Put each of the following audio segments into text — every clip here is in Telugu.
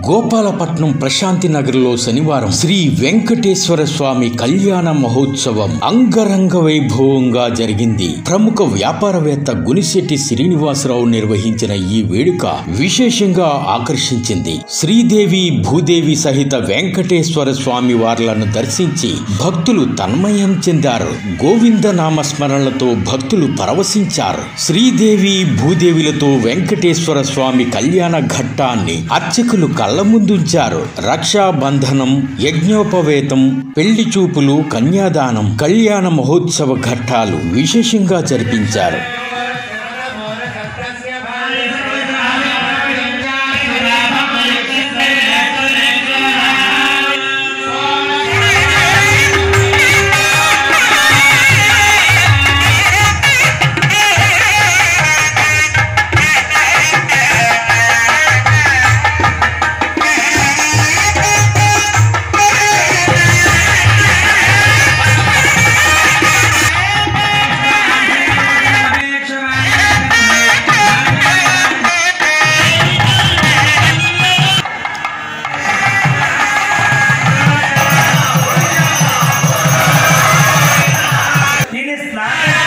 గోపాలపట్నం ప్రశాంతి నగర్లో శనివారం శ్రీ వెంకటేశ్వర స్వామి కళ్యాణ మహోత్సవం అంగరంగ వైభవంగా జరిగింది ప్రముఖ వ్యాపారవేత్త గునిశెట్టి శ్రీనివాసరావు నిర్వహించిన ఈ వేడుక విశేషంగా ఆకర్షించింది శ్రీదేవి భూదేవి సహిత వెంకటేశ్వర స్వామి వార్లను దర్శించి భక్తులు తన్మయం చెందారు గోవింద నామస్మరణలతో భక్తులు పరవశించారు శ్రీదేవి భూదేవిలతో వెంకటేశ్వర స్వామి కళ్యాణ ఘట్టాన్ని అర్చకులు కళ్ళ ముందుంచారు రక్షాబంధనం యజ్ఞోపవేతం పెళ్లి చూపులు కన్యాదానం కళ్యాణ మహోత్సవ ఘట్టాలు విశేషంగా జరిపించారు నేను స్నానం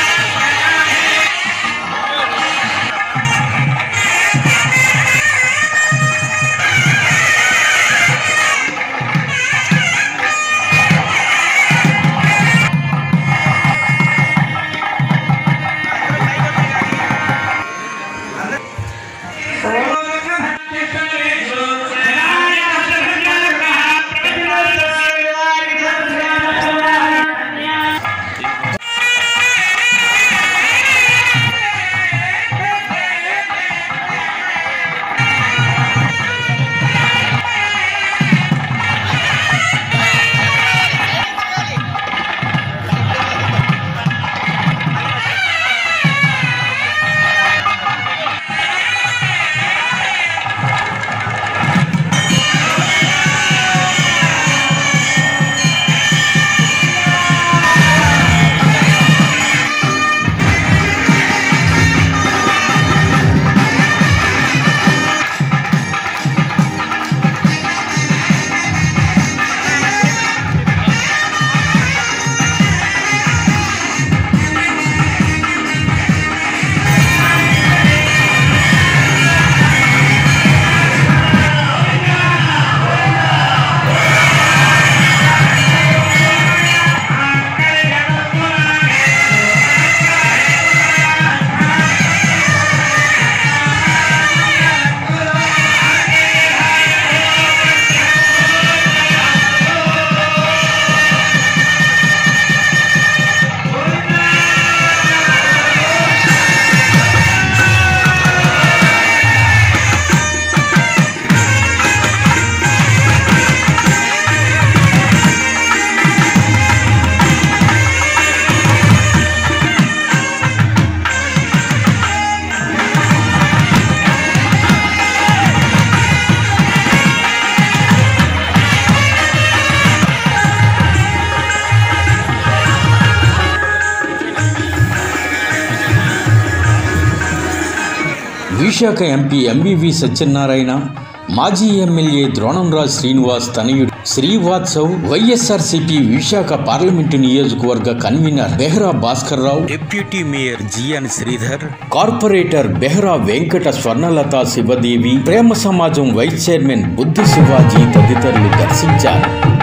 విశాఖ ఎంపీ ఎంవివి సత్యనారాయణ మాజీ ఎమ్మెల్యే ద్రోణంరాజ్ శ్రీనివాస్ తనయుడు శ్రీవాత్సవ్ వైఎస్ఆర్సీపీ విశాఖ పార్లమెంటు నియోజకవర్గ convener Behra Bhaskar Rao deputy mayor GN Sridhar corporator Behra Venkata Swarnalatha Sivadevi Prema Samajam vice chairman Buddha Shivaji తదితరులు దర్శించారు